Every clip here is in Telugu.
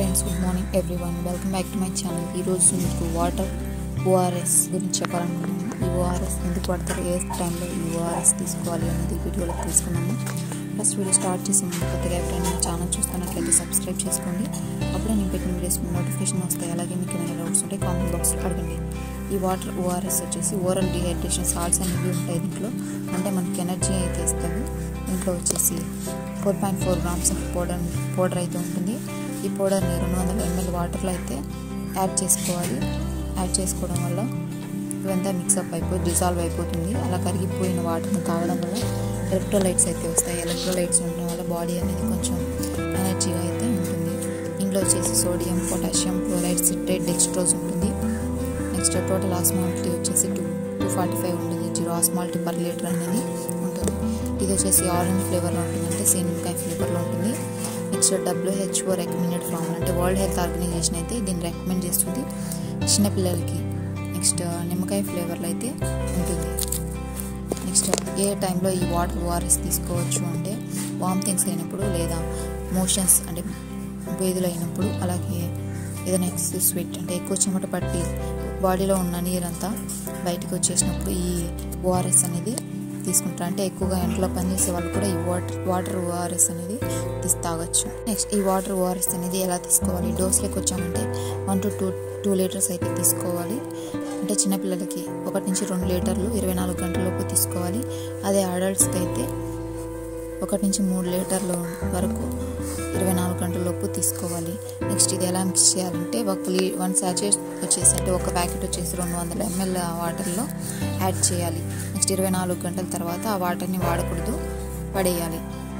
friends good morning every one welcome back to my channel ఈరోజు మీకు వాటర్ ఓఆర్ఎస్ గురించి చెప్పాలనుకున్నాను ఈ ఓఆర్ఎస్ ఎందుకు పడతారు ఏ టైంలో ఈ ఓఆర్ఎస్ తీసుకోవాలి అనేది వీడియోలో తెలుసుకున్నాము ఫస్ట్ వీడియో స్టార్ట్ చేసి ముందు కొత్తగా ఎవరైనా నా ఛానల్ చూస్తున్నట్లయితే సబ్స్క్రైబ్ చేసుకోండి అప్పుడే నేను పెట్టిన వీడియోస్ నోటిఫికేషన్ వస్తాయి అలాగే మీకు ఏమైనా డౌట్స్ ఉంటే కామెంట్ బాక్స్లో అడగండి ఈ వాటర్ ఓఆర్ఎస్ వచ్చేసి ఓరల్ డిహైడ్రేషన్ సాల్ట్స్ అనేవి ఉంటాయి దీంట్లో అంటే మనకి ఎనర్జీ అయితే ఇస్తుంది దీంట్లో వచ్చేసి four point four grams of powder powder అయితే ఉంటుంది ఈ పౌడర్ని రెండు వందల ఎంఎల్ వాటర్లో అయితే యాడ్ చేసుకోవాలి యాడ్ చేసుకోవడం వల్ల ఇవంతా మిక్సప్ అయిపోయి డిజాల్వ్ అయిపోతుంది అలా కరిగిపోయిన వాటర్ని తాగడం వల్ల ఎలక్ట్రోలైట్స్ అయితే వస్తాయి ఎలక్ట్రోలైట్స్ ఉండడం వల్ల బాడీ అనేది కొంచెం ఎనర్జీగా అయితే ఉంటుంది ఇందులో వచ్చేసి sodium potassium chloride citrate dextrose ఉంటుంది నెక్స్ట్ టోటల్ ఆస్మాలిటీ వచ్చేసి టూ టూ ఫార్టీ ఫైవ్ ఉంటుంది జీరో ఆస్మాలిటీ పర్ లీటర్ అనేది ఉంటుంది ఇది వచ్చేసి ఆరెంజ్ ఫ్లేవర్లో ఉంటుంది అంటే సీనికాయ ఫ్లేవర్లో ఉంటుంది నెక్స్ట్ డబ్ల్యూహెచ్ఓ రికమెండెడ్ ఫార్మ్ అంటే వరల్డ్ హెల్త్ ఆర్గనైజేషన్ అయితే దీన్ని రికమెండ్ చేస్తుంది చిన్నపిల్లలకి నెక్స్ట్ నిమ్మకాయ ఫ్లేవర్లో అయితే ఉంటుంది నెక్స్ట్ ఏ టైంలో ఈ వాటర్ ఓఆర్ఎస్ తీసుకోవచ్చు అంటే వామిటింగ్స్ అయినప్పుడు లేదా మోషన్స్ అంటే వేదులు అయినప్పుడు అలాగే ఏదైనా ఎక్సెస్ స్వెట్ అంటే ఎక్కువ చెమట పట్టి బాడీలో ఉన్న నీరంతా బయటకు వచ్చేసినప్పుడు ఈ ఓఆర్ఎస్ అనేది తీసుకుంటారు అంటే ఎక్కువగా ఇంట్లో పనిచేసే వాళ్ళు కూడా ఈ వాటర్ వాటర్ ఓఆర్ఎస్ అనేది తీసి తాగొచ్చు నెక్స్ట్ ఈ వాటర్ ఓఆర్ఎస్ అనేది ఎలా తీసుకోవాలి డోస్లోకి వచ్చామంటే one to two two litres అయితే తీసుకోవాలి అంటే చిన్నపిల్లలకి ఒకటి నుంచి రెండు లీటర్లు ఇరవై నాలుగు గంటలలోపు తీసుకోవాలి అదే అడల్ట్స్కి అయితే ఒకటి నుంచి మూడు లీటర్ల వరకు ఇరవై నాలుగు గంటలలోపు తీసుకోవాలి నెక్స్ట్ ఇది ఎలా మిక్స్ చేయాలంటే ఒక లీ వన్ సాచెట్ వచ్చేసి అంటే ఒక ప్యాకెట్ వచ్చేసి రెండు వందల ఎంఎల్ వాటర్లో యాడ్ చేయాలి నెక్స్ట్ ఇరవై నాలుగు గంటల తర్వాత ఆ వాటర్ని వాడకూడదు పడేయాలి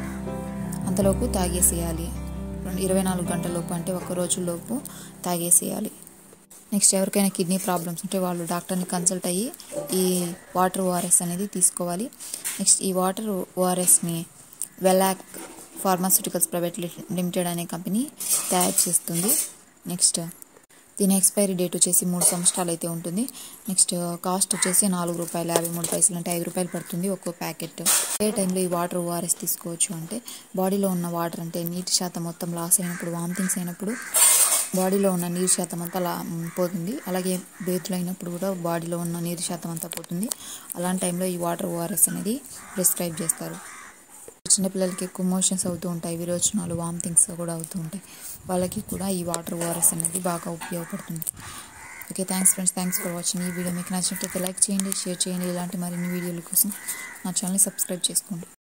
అంతలోపు తాగేసేయాలి ఇరవై నాలుగు గంటలలోపు అంటే ఒక రోజులోపు తాగేసేయాలి నెక్స్ట్ ఎవరికైనా కిడ్నీ ప్రాబ్లమ్స్ ఉంటే వాళ్ళు డాక్టర్ని కన్సల్ట్ అయ్యి ఈ వాటర్ ఓఆర్ఎస్ అనేది తీసుకోవాలి నెక్స్ట్ ఈ వాటర్ ఓఆర్ఎస్ని వెలాక్ ఫార్మాస్యూటికల్స్ ప్రైవేట్ లిమిటెడ్ అనే కంపెనీ తయారు చేస్తుంది నెక్స్ట్ దీని ఎక్స్పైరీ డేట్ వచ్చేసి మూడు సంవత్సరాలు అయితే ఉంటుంది నెక్స్ట్ కాస్ట్ వచ్చేసి నాలుగు రూపాయలు యాభై మూడు పైసలు అంటే ఐదు రూపాయలు పడుతుంది ఒక్కో ప్యాకెట్ ఏ టైంలో ఈ వాటర్ ఓఆర్ఎస్ తీసుకోవచ్చు అంటే బాడీలో ఉన్న వాటర్ అంటే నీటి శాతం మొత్తం లాస్ అయినప్పుడు వామిటింగ్స్ అయినప్పుడు బాడీలో ఉన్న నీరు శాతం అంతా లా పోతుంది అలాగే బేతులు అయినప్పుడు కూడా బాడీలో ఉన్న నీరు శాతం అంతా పోతుంది అలాంటి టైంలో ఈ వాటర్ ఓఆర్ఎస్ అనేది ప్రిస్క్రైబ్ చేస్తారు చిన్నపిల్లలకి ఎక్కువ మోషన్స్ అవుతూ ఉంటాయి విరోచనాలు వామిటింగ్స్ కూడా అవుతూ ఉంటాయి వాళ్ళకి కూడా ఈ వాటర్ ఓఆర్ఎస్ అనేది బాగా ఉపయోగపడుతుంది okay thanks friends thanks for watching ఈ వీడియో మీకు నచ్చినట్లయితే లైక్ చేయండి షేర్ చేయండి ఇలాంటి మరిన్ని వీడియోల కోసం నా ఛానల్ని సబ్స్క్రైబ్ చేసుకోండి